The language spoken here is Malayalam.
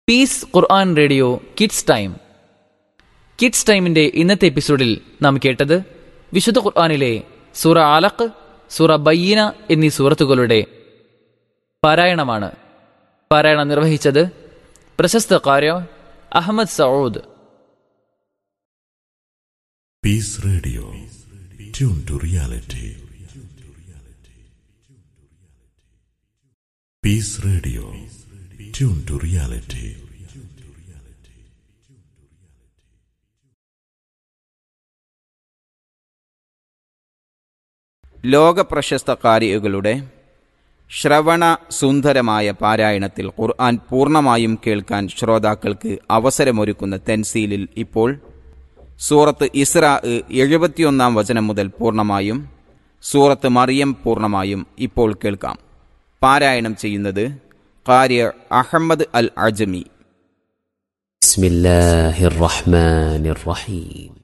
Piece Quran radio kids time kids ടൈമിന്റെ ഇന്നത്തെ എപ്പിസോഡിൽ നാം കേട്ടത് വിശുദ്ധ ഖുർആനിലെ സൂറ ആലഖ് സൂറ ബയ്യന എന്നീ സൂറത്തുകളുടെ പാരായണമാണ് പാരായണം നിർവഹിച്ചത് പ്രശസ്ത Qari Ahmed Saud Peace Radio. Tune to reality. Peace Radio. Tune to reality. ലോകപ്രശസ്ത കാരികളുടെ ശ്രവണ സുന്ദരമായ പാരായണത്തിൽ ഖുർആൻ പൂർണ്ണമായും കേൾക്കാൻ ശ്രോതാക്കൾക്ക് അവസരമൊരുക്കുന്ന തെൻസീലിൽ ഇപ്പോൾ സൂറത്ത് ഇസ്രാ എഴുപത്തിയൊന്നാം വചനം മുതൽ പൂർണ്ണമായും സൂറത്ത് മറിയം പൂർണ്ണമായും ഇപ്പോൾ കേൾക്കാം പാരായണം ചെയ്യുന്നത് കാര്യ അഹമ്മദ് അൽ അജമി بسم الله الرحمن الرحيم